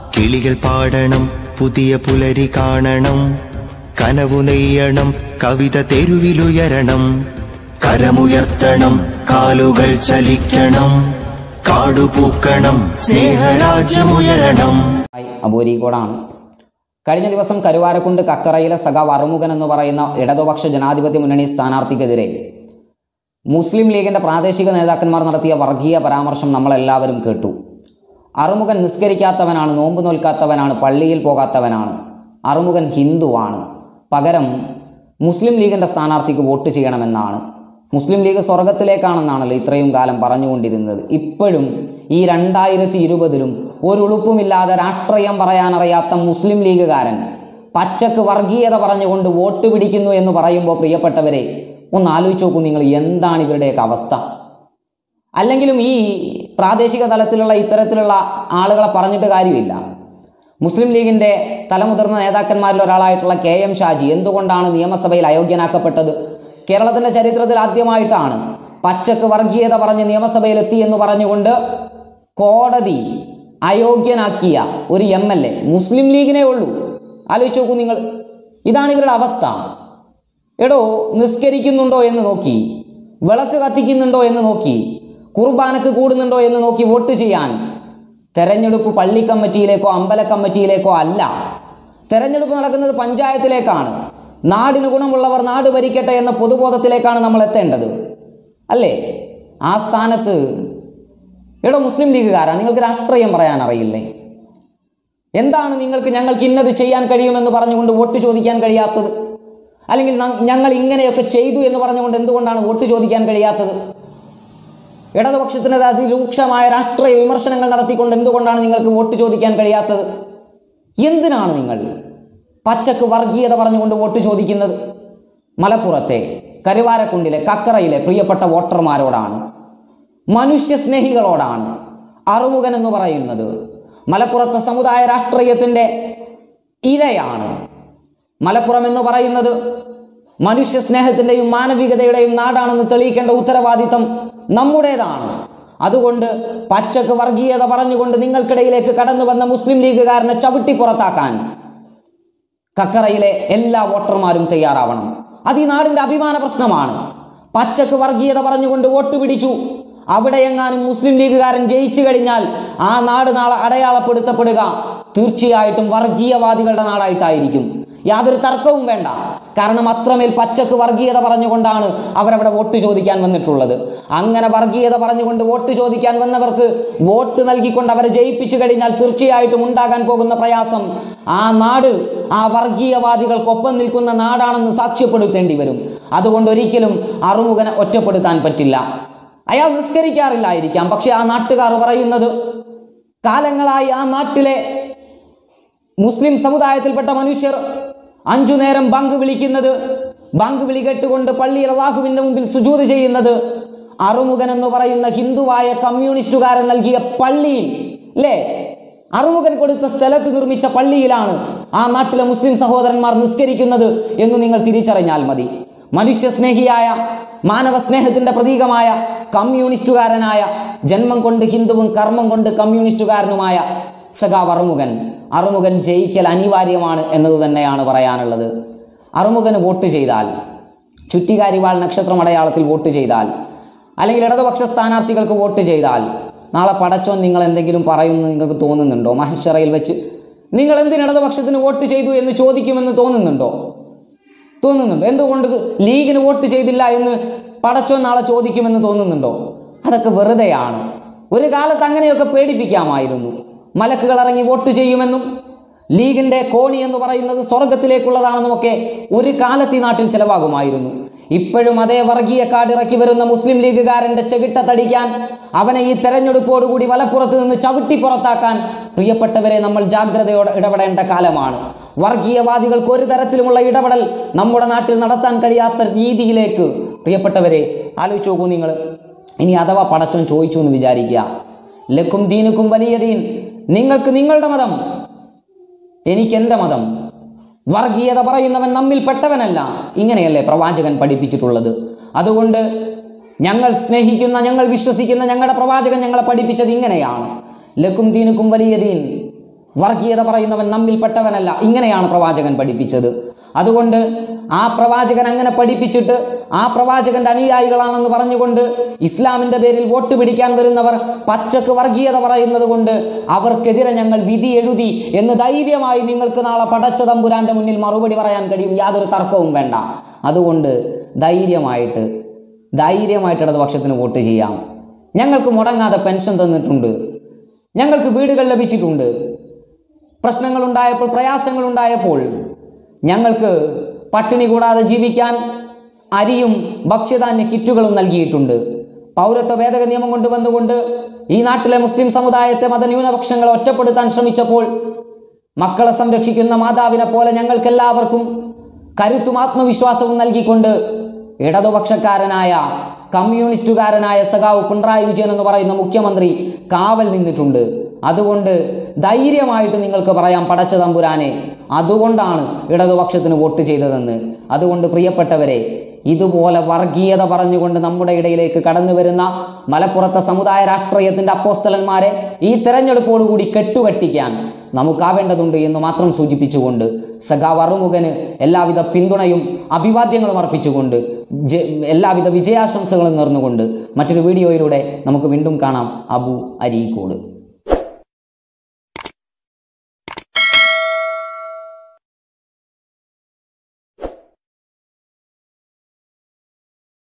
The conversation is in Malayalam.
കിളികൾ പാടണം പുതിയ പുലരി കാണണം കനവു നെയ്യണം കവിത തെരുവിലുയരണം കരമുയർത്തണം കാലുകൾ ചലിക്കണം കാടുപൂക്കണം സ്നേഹരാജ്യമുയരണം ഹായ് അബോരിക്കോടാണ് കഴിഞ്ഞ ദിവസം കരുവാരക്കുണ്ട് കക്കറയിലെ സഖാവ് അറുമുഖൻ എന്ന് പറയുന്ന ഇടതുപക്ഷ ജനാധിപത്യ മുന്നണി സ്ഥാനാർത്ഥിക്കെതിരെ മുസ്ലിം ലീഗിൻ്റെ പ്രാദേശിക നേതാക്കന്മാർ നടത്തിയ വർഗീയ പരാമർശം നമ്മളെല്ലാവരും കേട്ടു അറുമുഖൻ നിസ്കരിക്കാത്തവനാണ് നോമ്പ് നോൽക്കാത്തവനാണ് പള്ളിയിൽ പോകാത്തവനാണ് അറുമുഖൻ ഹിന്ദുവാണ് പകരം മുസ്ലിം ലീഗിൻ്റെ സ്ഥാനാർത്ഥിക്ക് വോട്ട് ചെയ്യണമെന്നാണ് മുസ്ലിം ലീഗ് സ്വർഗത്തിലേക്കാണെന്നാണല്ലോ ഇത്രയും കാലം പറഞ്ഞുകൊണ്ടിരുന്നത് ഇപ്പോഴും ഈ രണ്ടായിരത്തി ഇരുപതിലും ഒരു ഉളുപ്പുമില്ലാതെ രാഷ്ട്രീയം പറയാനറിയാത്ത മുസ്ലിം ലീഗുകാരൻ പച്ചക്ക് വർഗീയത പറഞ്ഞുകൊണ്ട് വോട്ട് പിടിക്കുന്നു എന്ന് പറയുമ്പോൾ പ്രിയപ്പെട്ടവരെ ഒന്ന് ആലോചിച്ച് നോക്കൂ നിങ്ങൾ എന്താണ് ഇവരുടെയൊക്കെ അവസ്ഥ അല്ലെങ്കിലും ഈ പ്രാദേശിക തലത്തിലുള്ള ഇത്തരത്തിലുള്ള ആളുകളെ പറഞ്ഞിട്ട് കാര്യമില്ല മുസ്ലിം ലീഗിൻ്റെ തലമുതിർന്ന നേതാക്കന്മാരിൽ ഒരാളായിട്ടുള്ള കെ എം ഷാജി എന്തുകൊണ്ടാണ് നിയമസഭയിൽ അയോഗ്യനാക്കപ്പെട്ടത് കേരളത്തിൻ്റെ ചരിത്രത്തിൽ ആദ്യമായിട്ടാണ് പച്ചക്ക് വർഗീയത പറഞ്ഞ് നിയമസഭയിലെത്തി എന്ന് പറഞ്ഞുകൊണ്ട് കോടതി അയോഗ്യനാക്കിയ ഒരു എം എൽ എ മുസ്ലിം ലീഗിനേ ഉള്ളൂ ആലോചിച്ച് നോക്കൂ നിങ്ങൾ ഇതാണ് ഇവരുടെ അവസ്ഥ എടോ നിസ്കരിക്കുന്നുണ്ടോ എന്ന് നോക്കി വിളക്ക് കത്തിക്കുന്നുണ്ടോ എന്ന് നോക്കി കുർബാനക്ക് കൂടുന്നുണ്ടോ എന്ന് നോക്കി വോട്ട് ചെയ്യാൻ തെരഞ്ഞെടുപ്പ് പള്ളി കമ്മിറ്റിയിലേക്കോ അമ്പല കമ്മിറ്റിയിലേക്കോ അല്ല തെരഞ്ഞെടുപ്പ് നടക്കുന്നത് പഞ്ചായത്തിലേക്കാണ് നാടിന് ഗുണമുള്ളവർ നാട് ഭരിക്കട്ടെ എന്ന പൊതുബോധത്തിലേക്കാണ് നമ്മൾ എത്തേണ്ടത് അല്ലേ ആ സ്ഥാനത്ത് എടോ മുസ്ലിം ലീഗുകാരാ നിങ്ങൾക്ക് രാഷ്ട്രീയം പറയാൻ അറിയില്ലേ എന്താണ് നിങ്ങൾക്ക് ഞങ്ങൾക്ക് ഇന്നത് ചെയ്യാൻ കഴിയുമെന്ന് പറഞ്ഞുകൊണ്ട് വോട്ട് ചോദിക്കാൻ കഴിയാത്തത് അല്ലെങ്കിൽ ന- ഞങ്ങൾ ഇങ്ങനെയൊക്കെ ചെയ്തു എന്ന് പറഞ്ഞുകൊണ്ട് എന്തുകൊണ്ടാണ് വോട്ട് ചോദിക്കാൻ കഴിയാത്തത് ഇടതുപക്ഷത്തിന് അതിരൂക്ഷമായ രാഷ്ട്രീയ വിമർശനങ്ങൾ നടത്തിക്കൊണ്ട് എന്തുകൊണ്ടാണ് നിങ്ങൾക്ക് വോട്ട് ചോദിക്കാൻ കഴിയാത്തത് എന്തിനാണ് നിങ്ങൾ പച്ചക്ക് വർഗീയത പറഞ്ഞുകൊണ്ട് വോട്ട് ചോദിക്കുന്നത് മലപ്പുറത്തെ കരുവാരക്കുണ്ടിലെ കക്കറയിലെ പ്രിയപ്പെട്ട വോട്ടർമാരോടാണ് മനുഷ്യസ്നേഹികളോടാണ് അറുമുഖൻ എന്ന് പറയുന്നത് മലപ്പുറത്തെ സമുദായ രാഷ്ട്രീയത്തിൻ്റെ ഇരയാണ് മലപ്പുറം എന്ന് പറയുന്നത് മനുഷ്യ സ്നേഹത്തിൻ്റെയും മാനവികതയുടെയും നാടാണെന്ന് തെളിയിക്കേണ്ട ഉത്തരവാദിത്തം നമ്മുടേതാണ് അതുകൊണ്ട് പച്ചക്ക് വർഗീയത പറഞ്ഞുകൊണ്ട് നിങ്ങൾക്കിടയിലേക്ക് കടന്നു വന്ന മുസ്ലിം ലീഗുകാരനെ ചവിട്ടി പുറത്താക്കാൻ കക്കറയിലെ എല്ലാ വോട്ടർമാരും തയ്യാറാവണം അത് ഈ നാടിൻ്റെ അഭിമാന പ്രശ്നമാണ് പച്ചക്ക് വർഗീയത പറഞ്ഞുകൊണ്ട് വോട്ട് പിടിച്ചു അവിടെ എങ്ങാനും മുസ്ലിം ലീഗുകാരൻ ജയിച്ചു കഴിഞ്ഞാൽ ആ നാട് നാളെ അടയാളപ്പെടുത്തപ്പെടുക തീർച്ചയായിട്ടും വർഗീയവാദികളുടെ നാടായിട്ടായിരിക്കും യാതൊരു തർക്കവും വേണ്ട കാരണം അത്രമേൽ പച്ചക്ക് വർഗീയത പറഞ്ഞുകൊണ്ടാണ് അവരവിടെ വോട്ട് ചോദിക്കാൻ വന്നിട്ടുള്ളത് അങ്ങനെ വർഗീയത പറഞ്ഞുകൊണ്ട് വോട്ട് ചോദിക്കാൻ വന്നവർക്ക് വോട്ട് നൽകിക്കൊണ്ട് അവരെ ജയിപ്പിച്ചു കഴിഞ്ഞാൽ തീർച്ചയായിട്ടും ഉണ്ടാകാൻ പോകുന്ന പ്രയാസം ആ നാട് ആ വർഗീയവാദികൾക്കൊപ്പം നിൽക്കുന്ന നാടാണെന്ന് സാക്ഷ്യപ്പെടുത്തേണ്ടി വരും അതുകൊണ്ട് ഒരിക്കലും അറുമുഖനെ ഒറ്റപ്പെടുത്താൻ പറ്റില്ല അയാൾ നിസ്കരിക്കാറില്ലായിരിക്കാം പക്ഷെ ആ നാട്ടുകാർ പറയുന്നത് കാലങ്ങളായി ആ നാട്ടിലെ മുസ്ലിം സമുദായത്തിൽപ്പെട്ട മനുഷ്യർ അഞ്ചു നേരം ബാങ്ക് വിളിക്കുന്നത് ബാങ്ക് വിളി കേട്ടുകൊണ്ട് പള്ളിയിൽ അള്ളാഹുവിൻ്റെ മുമ്പിൽ സുജൂത് ചെയ്യുന്നത് അറുമുഖൻ എന്ന് പറയുന്ന ഹിന്ദുവായ കമ്മ്യൂണിസ്റ്റുകാരൻ നൽകിയ പള്ളിയിൽ അല്ലേ അറുമുഖൻ കൊടുത്ത സ്ഥലത്ത് നിർമ്മിച്ച പള്ളിയിലാണ് ആ നാട്ടിലെ മുസ്ലിം സഹോദരന്മാർ നിസ്കരിക്കുന്നത് എന്ന് നിങ്ങൾ തിരിച്ചറിഞ്ഞാൽ മതി മനുഷ്യസ്നേഹിയായ മാനവ സ്നേഹത്തിൻ്റെ പ്രതീകമായ കമ്മ്യൂണിസ്റ്റുകാരനായ ജന്മം കൊണ്ട് ഹിന്ദുവും കർമ്മം കൊണ്ട് കമ്മ്യൂണിസ്റ്റുകാരനുമായ സഖാവ് അറുമുഖൻ അറുമുഖൻ ജയിക്കൽ അനിവാര്യമാണ് എന്നത് തന്നെയാണ് പറയാനുള്ളത് അറുമുഖന് വോട്ട് ചെയ്താൽ ചുറ്റികാരിവാൾ നക്ഷത്രം അടയാളത്തിൽ വോട്ട് ചെയ്താൽ അല്ലെങ്കിൽ ഇടതുപക്ഷ സ്ഥാനാർത്ഥികൾക്ക് വോട്ട് ചെയ്താൽ നാളെ പടച്ചോൻ നിങ്ങൾ എന്തെങ്കിലും പറയുമെന്ന് നിങ്ങൾക്ക് തോന്നുന്നുണ്ടോ മഹേശ്വറയിൽ വെച്ച് നിങ്ങൾ എന്തിന് ഇടതുപക്ഷത്തിന് വോട്ട് ചെയ്തു എന്ന് ചോദിക്കുമെന്ന് തോന്നുന്നുണ്ടോ തോന്നുന്നുണ്ടോ എന്തുകൊണ്ട് ലീഗിന് വോട്ട് ചെയ്തില്ല എന്ന് പടച്ചോൻ നാളെ ചോദിക്കുമെന്ന് തോന്നുന്നുണ്ടോ അതൊക്കെ വെറുതെയാണ് ഒരു കാലത്ത് അങ്ങനെയൊക്കെ പേടിപ്പിക്കാമായിരുന്നു മലക്കുകൾ ഇറങ്ങി വോട്ട് ചെയ്യുമെന്നും ലീഗിൻ്റെ കോണി എന്ന് പറയുന്നത് സ്വർഗത്തിലേക്കുള്ളതാണെന്നുമൊക്കെ ഒരു കാലത്ത് ഈ നാട്ടിൽ ചിലവാകുമായിരുന്നു ഇപ്പോഴും അതേ വർഗീയ കാർഡ് ഇറക്കി വരുന്ന മുസ്ലിം ലീഗുകാരൻ്റെ ചെകിട്ട തടിക്കാൻ അവനെ ഈ തെരഞ്ഞെടുപ്പോടുകൂടി വലപ്പുറത്ത് നിന്ന് ചവിട്ടി പുറത്താക്കാൻ പ്രിയപ്പെട്ടവരെ നമ്മൾ ജാഗ്രതയോടെ ഇടപെടേണ്ട കാലമാണ് വർഗീയവാദികൾക്ക് ഒരു തരത്തിലുമുള്ള ഇടപെടൽ നമ്മുടെ നാട്ടിൽ നടത്താൻ കഴിയാത്ത രീതിയിലേക്ക് പ്രിയപ്പെട്ടവരെ ആലോചിച്ച് നോക്കൂ നിങ്ങൾ ഇനി അഥവാ പടച്ചോൻ ചോദിച്ചു എന്ന് വിചാരിക്കുക ലക്കും ദീനുക്കും വലിയ ദീൻ നിങ്ങൾക്ക് നിങ്ങളുടെ മതം എനിക്ക് എൻ്റെ മതം വർഗീയത പറയുന്നവൻ നമ്മിൽ പെട്ടവനല്ല ഇങ്ങനെയല്ലേ പ്രവാചകൻ പഠിപ്പിച്ചിട്ടുള്ളത് അതുകൊണ്ട് ഞങ്ങൾ സ്നേഹിക്കുന്ന ഞങ്ങൾ വിശ്വസിക്കുന്ന ഞങ്ങളുടെ പ്രവാചകൻ ഞങ്ങളെ പഠിപ്പിച്ചത് ഇങ്ങനെയാണ് ലക്കും ദീനുക്കും വലിയ ദീൻ വർഗീയത പറയുന്നവൻ നമ്മിൽപ്പെട്ടവനല്ല ഇങ്ങനെയാണ് പ്രവാചകൻ പഠിപ്പിച്ചത് അതുകൊണ്ട് ആ പ്രവാചകൻ അങ്ങനെ പഠിപ്പിച്ചിട്ട് ആ പ്രവാചകന്റെ അനുയായികളാണെന്ന് പറഞ്ഞുകൊണ്ട് ഇസ്ലാമിന്റെ പേരിൽ വോട്ട് പിടിക്കാൻ വരുന്നവർ പച്ചക്ക് വർഗീയത പറയുന്നത് കൊണ്ട് അവർക്കെതിരെ ഞങ്ങൾ വിധി എഴുതി എന്ന് ധൈര്യമായി നിങ്ങൾക്ക് നാളെ പടച്ച തമ്പുരാന്റെ മുന്നിൽ മറുപടി പറയാൻ കഴിയും യാതൊരു തർക്കവും വേണ്ട അതുകൊണ്ട് ധൈര്യമായിട്ട് ധൈര്യമായിട്ട് ഇടതുപക്ഷത്തിന് വോട്ട് ചെയ്യാം ഞങ്ങൾക്ക് മുടങ്ങാതെ പെൻഷൻ തന്നിട്ടുണ്ട് ഞങ്ങൾക്ക് വീടുകൾ ലഭിച്ചിട്ടുണ്ട് പ്രശ്നങ്ങളുണ്ടായപ്പോൾ പ്രയാസങ്ങളുണ്ടായപ്പോൾ ഞങ്ങൾക്ക് പട്ടിണി കൂടാതെ ജീവിക്കാൻ അരിയും ഭക്ഷ്യധാന്യ കിറ്റുകളും നൽകിയിട്ടുണ്ട് പൗരത്വ ഭേദഗതി നിയമം കൊണ്ടുവന്നുകൊണ്ട് ഈ നാട്ടിലെ മുസ്ലിം സമുദായത്തെ മതന്യൂനപക്ഷങ്ങളെ ഒറ്റപ്പെടുത്താൻ ശ്രമിച്ചപ്പോൾ മക്കളെ സംരക്ഷിക്കുന്ന മാതാവിനെ പോലെ ഞങ്ങൾക്കെല്ലാവർക്കും കരുത്തും ആത്മവിശ്വാസവും നൽകിക്കൊണ്ട് ഇടതുപക്ഷക്കാരനായ കമ്മ്യൂണിസ്റ്റുകാരനായ സഖാവ് പിണറായി വിജയൻ എന്ന് പറയുന്ന മുഖ്യമന്ത്രി കാവൽ നിന്നിട്ടുണ്ട് അതുകൊണ്ട് ധൈര്യമായിട്ട് നിങ്ങൾക്ക് പറയാം പടച്ച തമ്പുരാനെ അതുകൊണ്ടാണ് ഇടതുപക്ഷത്തിന് വോട്ട് ചെയ്തതെന്ന് അതുകൊണ്ട് പ്രിയപ്പെട്ടവരെ ഇതുപോലെ വർഗീയത പറഞ്ഞുകൊണ്ട് നമ്മുടെ ഇടയിലേക്ക് കടന്നു വരുന്ന മലപ്പുറത്തെ സമുദായ രാഷ്ട്രീയത്തിൻ്റെ അപ്പോസ്തലന്മാരെ ഈ തെരഞ്ഞെടുപ്പോടുകൂടി കെട്ടുകെട്ടിക്കാൻ നമുക്കാവേണ്ടതുണ്ട് എന്ന് മാത്രം സൂചിപ്പിച്ചുകൊണ്ട് സഖാവ് അറുമുഖന് എല്ലാവിധ പിന്തുണയും അഭിവാദ്യങ്ങളും അർപ്പിച്ചുകൊണ്ട് ജ- എല്ലാവിധ വിജയാശംസകളും നേർന്നുകൊണ്ട് മറ്റൊരു വീഡിയോയിലൂടെ നമുക്ക് വീണ്ടും കാണാം അബു അരീക്കോട്